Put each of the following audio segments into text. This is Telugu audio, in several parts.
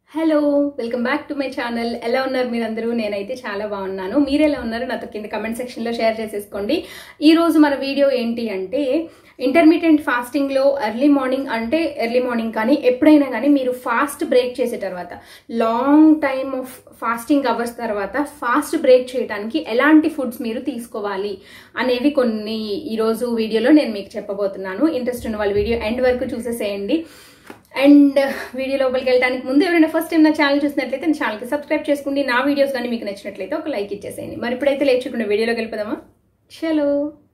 hello welcome back to my channel ఎలా ఉన్నారు మీరందరూ నేనైతే చాలా బాగున్నాను మీరు ఎలా ఉన్నారు నాతో కింద కమెంట్ సెక్షన్లో షేర్ చేసేసుకోండి ఈ రోజు మన వీడియో ఏంటి అంటే ఇంటర్మీడియట్ ఫాస్టింగ్లో ఎర్లీ మార్నింగ్ అంటే ఎర్లీ మార్నింగ్ కానీ ఎప్పుడైనా కానీ మీరు ఫాస్ట్ బ్రేక్ చేసే తర్వాత long time of fasting hours తర్వాత ఫాస్ట్ బ్రేక్ చేయడానికి ఎలాంటి ఫుడ్స్ మీరు తీసుకోవాలి అనేవి కొన్ని ఈరోజు వీడియోలో నేను మీకు చెప్పబోతున్నాను ఇంట్రెస్ట్ ఉన్న వాళ్ళు వీడియో ఎండ్ వరకు చూసేసేయండి అండ్ వీడియో లోపలికి వెళ్ళడానికి ముందు ఎవరైనా ఫస్ట్ టైం నా ఛానల్ చూసినట్లయితే నా ఛానల్కి సబ్స్క్రైబ్ చేసుకోండి నా వీడియోస్ కానీ మీకు నచ్చినట్లయితే ఒక లైక్ ఇచ్చేసేయండి మరి ఇప్పుడైతే లేచుకున్న వీడియోలోకి వెళ్ళిపోదామా చలో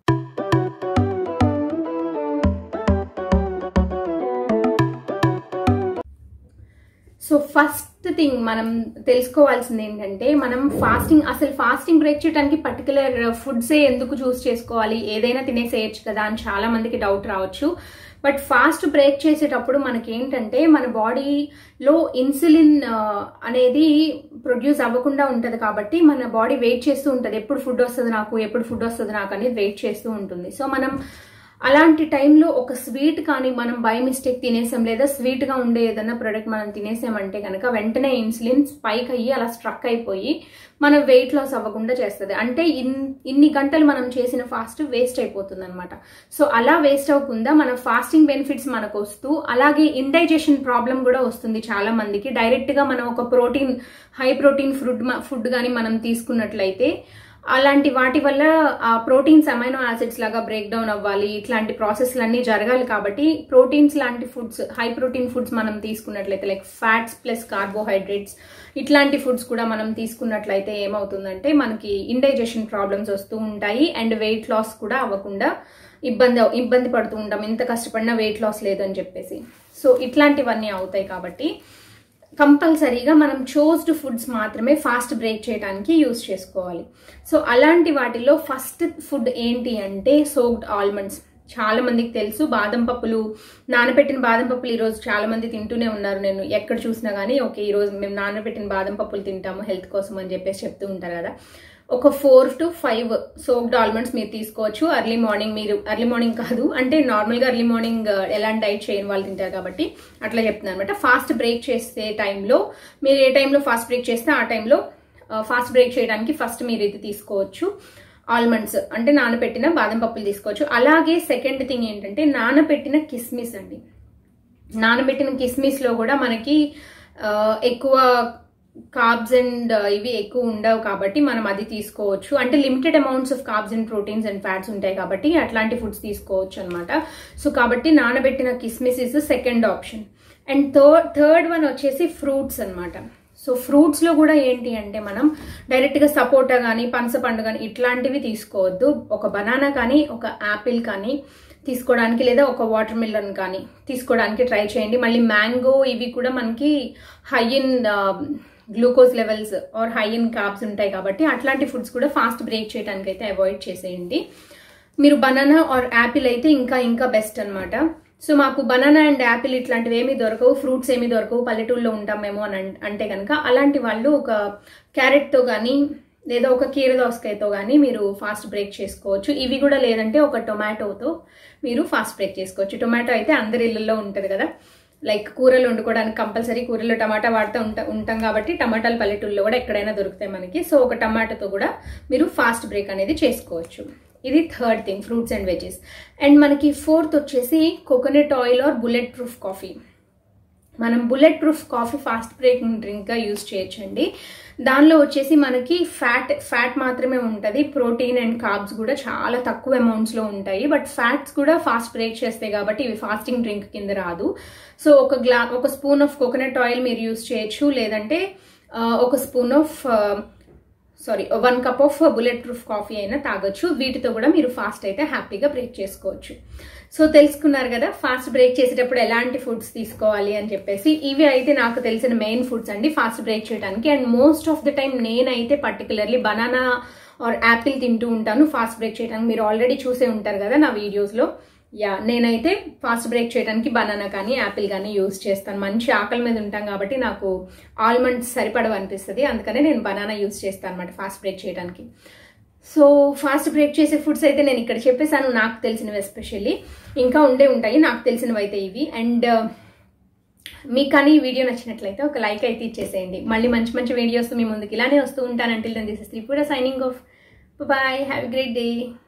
సో ఫస్ట్ థింగ్ మనం తెలుసుకోవాల్సింది ఏంటంటే మనం ఫాస్టింగ్ అసలు ఫాస్టింగ్ బ్రేక్ చేయడానికి పర్టికులర్ ఫుడ్సే ఎందుకు చూస్ చేసుకోవాలి ఏదైనా తినేసేయచ్చు కదా అని చాలా మందికి డౌట్ రావచ్చు బట్ ఫాస్ట్ బ్రేక్ చేసేటప్పుడు మనకి ఏంటంటే మన బాడీలో ఇన్సులిన్ అనేది ప్రొడ్యూస్ అవ్వకుండా ఉంటుంది కాబట్టి మన బాడీ వెయిట్ చేస్తూ ఉంటుంది ఎప్పుడు ఫుడ్ వస్తుంది నాకు ఎప్పుడు ఫుడ్ వస్తుంది నాకు అనేది వెయిట్ చేస్తూ ఉంటుంది సో మనం అలాంటి టైంలో ఒక స్వీట్ కానీ మనం బై మిస్టేక్ తినేసాం లేదా స్వీట్గా ఉండే ఏదైనా ప్రోడక్ట్ మనం తినేసామంటే కనుక వెంటనే ఇన్సులిన్ స్పైక్ అయ్యి అలా స్ట్రక్ అయిపోయి మన వెయిట్ లాస్ అవ్వకుండా చేస్తుంది అంటే ఇన్ ఇన్ని గంటలు మనం చేసిన ఫాస్ట్ వేస్ట్ అయిపోతుంది అనమాట సో అలా వేస్ట్ అవ్వకుండా మన ఫాస్టింగ్ బెనిఫిట్స్ మనకు వస్తూ అలాగే ఇండైజెషన్ ప్రాబ్లం కూడా వస్తుంది చాలా మందికి డైరెక్ట్గా మనం ఒక protein high protein food food కానీ మనం తీసుకున్నట్లయితే అలాంటి వాటి వల్ల ఆ ప్రోటీన్స్ అమైనో యాసిడ్స్ లాగా బ్రేక్ డౌన్ అవ్వాలి ఇట్లాంటి ప్రాసెస్లన్నీ జరగాలి కాబట్టి ప్రోటీన్స్ లాంటి ఫుడ్స్ హై ప్రోటీన్ ఫుడ్స్ మనం తీసుకున్నట్లయితే లైక్ ఫ్యాట్స్ ప్లస్ కార్బోహైడ్రేట్స్ ఇట్లాంటి ఫుడ్స్ కూడా మనం తీసుకున్నట్లయితే ఏమవుతుందంటే మనకి ఇండైజెషన్ ప్రాబ్లమ్స్ వస్తూ ఉంటాయి అండ్ వెయిట్ లాస్ కూడా అవ్వకుండా ఇబ్బంది ఇబ్బంది పడుతూ ఉంటాం ఎంత కష్టపడినా వెయిట్ లాస్ లేదని చెప్పేసి సో ఇట్లాంటివన్నీ అవుతాయి కాబట్టి కంపల్సరీగా మనం చోస్డ్ ఫుడ్స్ మాత్రమే ఫాస్ట్ బ్రేక్ చేయడానికి యూస్ చేసుకోవాలి సో అలాంటి వాటిలో ఫస్ట్ ఫుడ్ ఏంటి అంటే సోక్డ్ ఆల్మండ్స్ చాలా మందికి తెలుసు బాదం పప్పులు నానబెట్టిన బాదం పప్పులు ఈరోజు చాలా మంది తింటూనే ఉన్నారు నేను ఎక్కడ చూసినా కానీ ఓకే ఈరోజు మేము నానబెట్టిన బాదం పప్పులు తింటాము హెల్త్ కోసం అని చెప్పేసి చెప్తూ ఉంటారు కదా ఒక four to five soaked almonds మీరు తీసుకోవచ్చు అర్లీ మార్నింగ్ మీరు అర్లీ మార్నింగ్ కాదు అంటే నార్మల్గా అర్లీ మార్నింగ్ ఎలాంటి డైట్ చేయని వాళ్ళు తింటారు కాబట్టి అట్లా చెప్తున్నాను అనమాట ఫాస్ట్ బ్రేక్ చేసే టైంలో మీరు ఏ టైంలో ఫాస్ట్ బ్రేక్ చేస్తే ఆ టైంలో ఫాస్ట్ బ్రేక్ చేయడానికి ఫస్ట్ మీరు ఇది తీసుకోవచ్చు ఆల్మండ్స్ అంటే నానబెట్టిన బాదం పప్పులు తీసుకోవచ్చు అలాగే సెకండ్ థింగ్ ఏంటంటే నానబెట్టిన కిస్మిస్ అండి నానబెట్టిన కిస్మిస్లో కూడా మనకి ఎక్కువ కార్బ్స్ అండ్ ఇవి ఎక్కువ ఉండవు కాబట్టి మనం అది తీసుకోవచ్చు అంటే limited amounts of carbs and proteins and fats ఉంటాయి కాబట్టి అట్లాంటి ఫుడ్స్ తీసుకోవచ్చు అనమాట సో కాబట్టి నానబెట్టిన కిస్మిస్ is second option and third third one వచ్చేసి ఫ్రూట్స్ అనమాట సో ఫ్రూట్స్లో కూడా ఏంటి అంటే మనం డైరెక్ట్గా సపోటా కానీ పనస పండు కానీ ఇట్లాంటివి తీసుకోవద్దు ఒక బనానా కానీ ఒక యాపిల్ కానీ తీసుకోవడానికి లేదా ఒక వాటర్ మిల్లన్ కానీ తీసుకోవడానికి ట్రై చేయండి మళ్ళీ మ్యాంగో ఇవి కూడా మనకి high in glucose levels or high in carbs ఉంటాయి కాబట్టి అట్లాంటి ఫుడ్స్ కూడా ఫాస్ట్ బ్రేక్ చేయడానికి అయితే అవాయిడ్ చేసేయండి మీరు బనానా ఆర్ యాపిల్ అయితే ఇంకా ఇంకా బెస్ట్ అనమాట సో మాకు బనానా అండ్ యాపిల్ ఇట్లాంటివి ఏమీ దొరకవు ఫ్రూట్స్ ఏమీ దొరకవు పల్లెటూరులో ఉంటాం మేము అని అంటే కనుక అలాంటి వాళ్ళు ఒక క్యారెట్తో కానీ లేదా ఒక కీర దోసకాయతో కానీ మీరు ఫాస్ట్ బ్రేక్ చేసుకోవచ్చు ఇవి కూడా లేదంటే ఒక టొమాటోతో మీరు ఫాస్ట్ బ్రేక్ చేసుకోవచ్చు టొమాటో అయితే అందరి ఇళ్ళల్లో ఉంటుంది కదా లైక్ కూరలు వండుకోవడానికి కంపల్సరీ కూరలో టమాటా వాడుతూ ఉంటా ఉంటాం కాబట్టి టమాటాలు పల్లెటూరులో కూడా ఎక్కడైనా దొరుకుతాయి మనకి సో ఒక టమాటాతో కూడా మీరు ఫాస్ట్ బ్రేక్ అనేది చేసుకోవచ్చు ఇది third thing fruits and veggies and మనకి ఫోర్త్ వచ్చేసి coconut oil or bulletproof coffee మనం bulletproof coffee fast breaking డ్రింక్గా యూస్ చేయొచ్చండి దానిలో వచ్చేసి మనకి ఫ్యాట్ ఫ్యాట్ మాత్రమే ఉంటుంది ప్రోటీన్ అండ్ కార్బ్స్ కూడా చాలా తక్కువ అమౌంట్స్లో ఉంటాయి బట్ ఫ్యాట్స్ కూడా ఫాస్ట్ బ్రేక్ చేస్తాయి కాబట్టి ఇవి ఫాస్టింగ్ డ్రింక్ కింద రాదు సో ఒక గ్లా ఒక స్పూన్ ఆఫ్ కోకోనట్ ఆయిల్ మీరు యూస్ చేయొచ్చు లేదంటే ఒక spoon of sorry one cup of bulletproof coffee అయినా తాగొచ్చు వీటితో కూడా మీరు ఫాస్ట్ అయితే హ్యాపీగా బ్రేక్ చేసుకోవచ్చు సో తెలుసుకున్నారు కదా ఫాస్ట్ బ్రేక్ చేసేటప్పుడు ఎలాంటి ఫుడ్స్ తీసుకోవాలి అని చెప్పేసి ఇవి అయితే నాకు తెలిసిన మెయిన్ ఫుడ్స్ అండి ఫాస్ట్ బ్రేక్ చేయడానికి and most of the time నేనైతే పర్టికులర్లీ బనానా ఆర్ యాపిల్ తింటూ ఉంటాను ఫాస్ట్ బ్రేక్ చేయడానికి మీరు ఆల్రెడీ చూసే ఉంటారు కదా నా వీడియోస్లో యా నేనైతే ఫాస్ట్ బ్రేక్ చేయడానికి బనానా కానీ యాపిల్ కానీ యూస్ చేస్తాను మంచి ఆకలి మీద ఉంటాం కాబట్టి నాకు ఆల్మండ్స్ సరిపడవు అనిపిస్తుంది అందుకనే నేను బనానా యూస్ చేస్తాను అనమాట ఫాస్ట్ బ్రేక్ చేయడానికి సో ఫాస్ట్ బ్రేక్ చేసే ఫుడ్స్ అయితే నేను ఇక్కడ చెప్పేశాను నాకు తెలిసినవి ఎస్పెషల్లీ ఇంకా ఉండే ఉంటాయి నాకు తెలిసినవి అయితే ఇవి అండ్ మీకు కానీ ఈ వీడియో నచ్చినట్లయితే ఒక లైక్ అయితే ఇచ్చేసేయండి మళ్ళీ మంచి మంచి వీడియోస్ మీ ముందుకు ఇలానే వస్తూ ఉంటాను until then this is Tripura signing off bye have great day